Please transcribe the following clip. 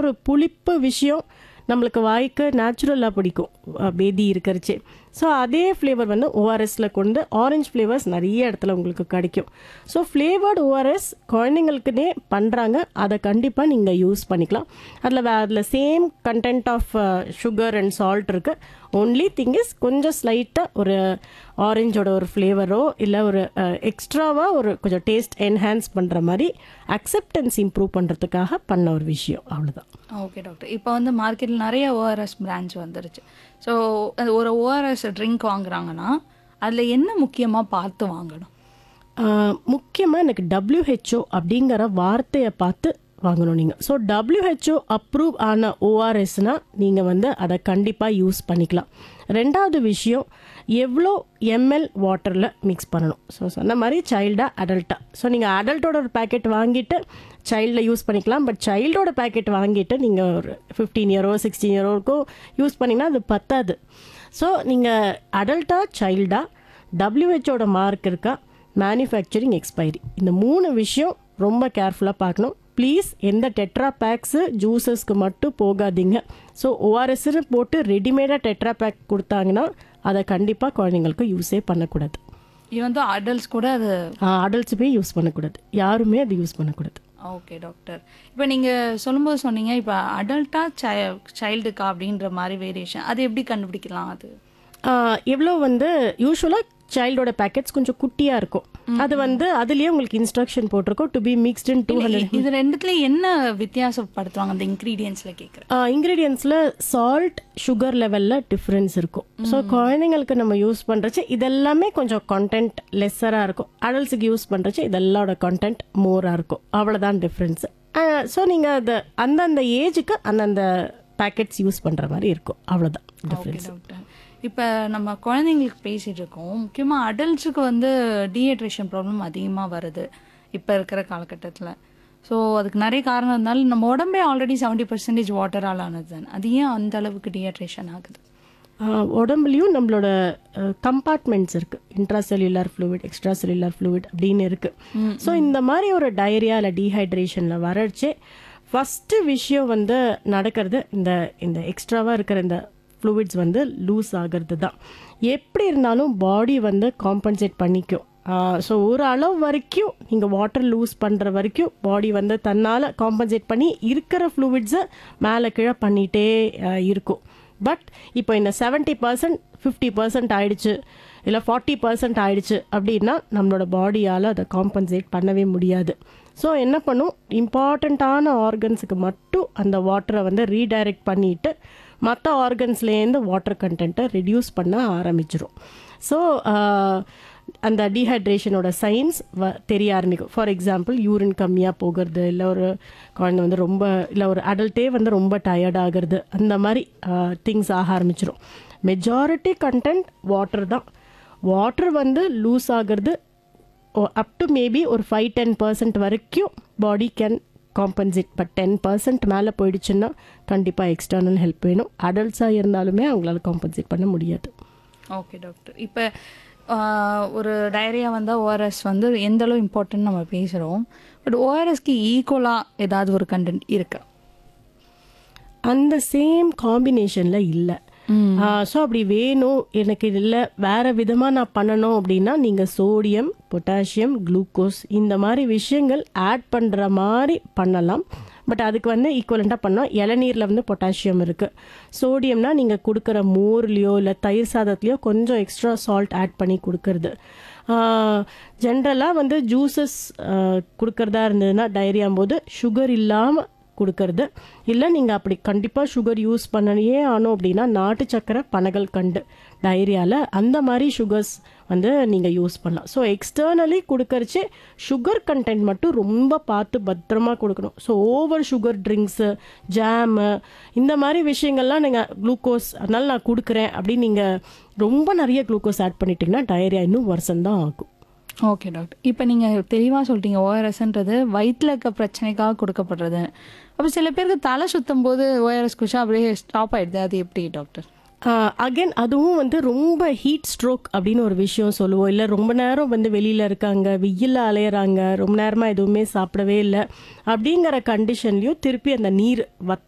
ஒரு புளிப்பு விஷயம் நம்மளுக்கு வாய்க்கு நேச்சுரலாக பிடிக்கும் அஹ் பேதி இருக்கிறச்சே ஸோ அதே ஃப்ளேவர் வந்து ஓஆர்எஸில் கொண்டு ஆரஞ்சு ஃப்ளேவர்ஸ் நிறைய இடத்துல உங்களுக்கு கிடைக்கும் ஸோ ஃப்ளேவர்டு ஓஆர்எஸ் குழந்தைங்களுக்குனே பண்ணுறாங்க அதை கண்டிப்பாக நீங்கள் யூஸ் பண்ணிக்கலாம் அதில் அதில் same content of sugar and salt இருக்குது ஒன்லி திங் இஸ் கொஞ்சம் ஸ்லைட்டாக ஒரு ஆரஞ்சோட ஒரு ஃப்ளேவரோ இல்லை ஒரு எக்ஸ்ட்ராவாக ஒரு கொஞ்சம் டேஸ்ட் என்ஹான்ஸ் பண்ணுற மாதிரி அக்செப்டன்ஸ் இம்ப்ரூவ் பண்ணுறதுக்காக பண்ண ஒரு விஷயம் அவ்வளோதான் ஓகே டாக்டர் இப்போ வந்து மார்க்கெட்டில் நிறைய ஓஆர்எஸ் பிராண்ட்ஸ் வந்துருச்சு ஸோ ஒரு ஓஆர்எஸ் ட்ரிங்க் வாங்குறாங்கன்னா அதில் என்ன முக்கியமாக பார்த்து வாங்கணும் முக்கியமாக எனக்கு WHO அப்படிங்கிற வார்த்தையை பார்த்து வாங்கணும் நீங்கள் ஸோ WHO அப்ரூவ் ஆன ஓஆர்எஸ்னா நீங்கள் வந்து அதை கண்டிப்பாக யூஸ் பண்ணிக்கலாம் ரெண்டாவது விஷயம் எவ்வளோ எம்எல் வாட்டரில் மிக்ஸ் பண்ணணும் ஸோ சொன்ன மாதிரி சைல்டா அடல்ட்டா ஸோ நீங்கள் அடல்ட்டோட ஒரு பேக்கெட் வாங்கிட்டு சைல்டில் யூஸ் பண்ணிக்கலாம் பட் சைல்டோட பேக்கெட் வாங்கிட்டு நீங்கள் ஒரு ஃபிஃப்டீன் இயரோ சிக்ஸ்டீன் இயரோக்கும் யூஸ் பண்ணிங்கன்னா அது பத்தாது ஸோ நீங்கள் அடல்ட்டா சைல்டா டபிள்யூஹெச்சோட மார்க் இருக்கா மேனுஃபேக்சரிங் எக்ஸ்பைரி இந்த மூணு விஷயம் ரொம்ப கேர்ஃபுல்லாக பார்க்கணும் ப்ளீஸ் எந்த டெட்ரா பேக்ஸு ஜூஸஸ்க்கு மட்டும் போகாதீங்க ஸோ ஓஆர்எஸ்ன்னு போட்டு ரெடிமேடாக டெட்ரா பேக் கொடுத்தாங்கன்னா அதை கண்டிப்பாக குழந்தைங்களுக்கு யூஸே பண்ணக்கூடாது ஈவன் தான் அடல்ட்ஸ் கூட அது அடல்ட்ஸுமே யூஸ் பண்ணக்கூடாது யாருமே அது யூஸ் பண்ணக்கூடாது ஓகே டாக்டர் இப்போ நீங்கள் சொல்லும்போது சொன்னீங்க இப்போ அடல்ட்டா சைல்டுக்கா அப்படின்ற மாதிரி வேரியேஷன் அது எப்படி கண்டுபிடிக்கலாம் அது எவ்வளோ வந்து யூஸ்வலாக சைல்டோட பேக்கெட்ஸ் கொஞ்சம் குட்டியாக இருக்கும் அது வந்து அதுலேயே உங்களுக்கு இன்ஸ்ட்ரக்ஷன் போட்டிருக்கோம் to be mixed in two hundred இது ரெண்டுத்துலயும் என்ன வித்தியாசப்படுத்துவாங்க அந்த இன்க்ரீடியன்ஸ்ல கேட்குறேன் இன்க்ரீடியன்ஸில் சால்ட் சுகர் லெவலில் டிஃப்ரென்ஸ் இருக்கும் ஸோ குழந்தைங்களுக்கு நம்ம யூஸ் பண்ணுறச்சு இதெல்லாமே கொஞ்சம் கண்டென்ட் லெஸ்ஸராக இருக்கும் அடல்ட்ஸுக்கு யூஸ் பண்ணுறச்சு இதெல்லாவோட கண்டென்ட் மோராக இருக்கும் அவ்வளோதான் டிஃப்ரென்ஸ் ஸோ நீங்கள் அது அந்தந்த ஏஜுக்கு அந்தந்த பேக்கெட்ஸ் யூஸ் பண்ணுற மாதிரி இருக்கும் அவ்வளோதான் டிஃப்ரென்ஸ் டாக்டர் இப்போ நம்ம குழந்தைங்களுக்கு பேசிட்டு இருக்கோம் முக்கியமாக அடல்ட்ஸுக்கு வந்து டீஹைட்ரேஷன் ப்ராப்ளம் அதிகமாக வருது இப்போ இருக்கிற காலகட்டத்தில் ஸோ அதுக்கு நிறைய காரணம் இருந்தாலும் நம்ம உடம்பே ஆல்ரெடி செவன்டி பர்சன்டேஜ் வாட்டரால் ஆனது தான் அது ஏன் அந்த அளவுக்கு டீஹைட்ரேஷன் ஆகுது ஆஹ் உடம்புலயும் நம்மளோட கம்பார்ட்மெண்ட்ஸ் இருக்கு intra cellular fluid extra cellular fluid அப்படின்னு இருக்கு ஸோ இந்த மாதிரி ஒரு டயரியா இல்லை டீஹைட்ரேஷன்ல வரச்சே ஃபர்ஸ்ட் விஷயம் வந்து நடக்கிறது இந்த இந்த எக்ஸ்ட்ராவா இருக்கிற இந்த ஃப்ளூவிட்ஸ் வந்து லூஸ் ஆகிறது தான் எப்படி இருந்தாலும் பாடி வந்து காம்பன்சேட் பண்ணிக்கும் ஸோ ஒரு அளவு வரைக்கும் நீங்கள் வாட்டர் லூஸ் பண்ணுற வரைக்கும் பாடி வந்து தன்னால் காம்பன்சேட் பண்ணி இருக்கிற ஃப்ளூவிட்ஸை மேலே கீழே பண்ணிகிட்டே இருக்கும் பட் இப்போ இந்த செவன்ட்டி பர்சன்ட் ஃபிஃப்டி பர்சன்ட் ஆயிடுச்சு இல்லை ஃபார்ட்டி பர்சன்ட் ஆயிடுச்சு அப்படின்னா நம்மளோட பாடியால் அதை காம்பன்சேட் பண்ணவே முடியாது ஸோ என்ன பண்ணும் இம்பார்ட்டண்ட்டான ஆர்கன்ஸுக்கு மட்டும் அந்த வாட்டரை வந்து ரீடைரக்ட் பண்ணிட்டு மற்ற ஆர்கன்ஸ்லேருந்து வாட்டர் கண்டென்ட்டை ரெடியூஸ் பண்ண ஆரம்பிச்சிரும் ஸோ அந்த டீஹைட்ரேஷனோட சைன்ஸ் வ தெரிய ஆரம்பிக்கும் ஃபார் எக்ஸாம்பிள் யூரின் கம்மியாக போகிறது இல்லை ஒரு குழந்தை வந்து ரொம்ப இல்லை ஒரு அடல்ட்டே வந்து ரொம்ப டயர்ட் ஆகிறது அந்த மாதிரி திங்ஸ் ஆக ஆரம்பிச்சிரும் மெஜாரிட்டி கண்டென்ட் வாட்டர் தான் வாட்டர் வந்து லூஸ் ஆகிறது அப் டு மேபி ஒரு ஃபைவ் டென் பர்சன்ட் வரைக்கும் body can compensate but ten percent மேலே போயிடுச்சுன்னா கண்டிப்பாக எக்ஸ்டர்னல் ஹெல்ப் வேணும் அடல்ட்ஸாக இருந்தாலுமே அவங்களால காம்பன்சேட் பண்ண முடியாது ஓகே டாக்டர் இப்போ ஒரு டயரியா வந்தால் ஓஆர்எஸ் வந்து எந்த அளவு இம்பார்ட்டன்ட் நம்ம பேசுகிறோம் பட் ஓஆர்எஸ்க்கு ஈக்குவலாக ஏதாவது ஒரு கண்டென்ட் இருக்கா அந்த சேம் காம்பினேஷனில் இல்லை ஸோ அப்படி வேணும் எனக்கு இல்லை வேற விதமாக நான் பண்ணணும் அப்படின்னா நீங்கள் சோடியம் பொட்டாசியம் குளுக்கோஸ் இந்த மாதிரி விஷயங்கள் ஆட் பண்ணுற மாதிரி பண்ணலாம் பட் அதுக்கு வந்து ஈக்குவலண்ட்டாக பண்ணோம் இளநீரில் வந்து பொட்டாசியம் இருக்குது சோடியம்னா நீங்கள் கொடுக்குற மோர்லேயோ இல்லை தயிர் சாதத்துலேயோ கொஞ்சம் எக்ஸ்ட்ரா சால்ட் ஆட் பண்ணி கொடுக்கறது ஜென்ரலாக வந்து ஜூஸஸ் கொடுக்கறதா இருந்ததுன்னா டயரியாம் போது சுகர் இல்லாமல் கொடுக்கறது இல்லை நீங்கள் அப்படி கண்டிப்பாக சுகர் யூஸ் பண்ணலையே ஆனோம் அப்படின்னா நாட்டு சக்கரை பனகல் கண்டு டயரியாவில் அந்த மாதிரி சுகர்ஸ் வந்து நீங்கள் யூஸ் பண்ணலாம் ஸோ எக்ஸ்டர்னலி கொடுக்கறச்சே சுகர் கண்டென்ட் மட்டும் ரொம்ப பார்த்து பத்திரமா கொடுக்கணும் so over sugar drinks jam இந்த மாதிரி விஷயங்கள்லாம் நீங்கள் குளுக்கோஸ் அதனால நான் கொடுக்குறேன் அப்படின்னு நீங்கள் ரொம்ப நிறைய குளுக்கோஸ் ஆட் பண்ணிட்டீங்கன்னா டயரியா இன்னும் வருஷம்தான் ஆகும் ஓகே டாக்டர் இப்போ நீங்கள் தெளிவாக சொல்லிட்டீங்க ஓஆர்எஸ்ன்றது வயிற்றில் இருக்க பிரச்சனைக்காக கொடுக்கப்படுறது அப்போ சில பேருக்கு தலை சுத்தும் போது ஓஆர்எஸ் குஷா அப்படியே ஸ்டாப் ஆயிடுது அது எப்படி டாக்டர் அகைன் அதுவும் வந்து ரொம்ப ஹீட் ஸ்ட்ரோக் அப்படின்னு ஒரு விஷயம் சொல்லுவோம் இல்லை ரொம்ப நேரம் வந்து வெளியில் இருக்காங்க வெயிலில் அலையிறாங்க ரொம்ப நேரமாக எதுவுமே சாப்பிடவே இல்லை அப்படிங்கிற கண்டிஷன்லையும் திருப்பி அந்த நீர் வத்த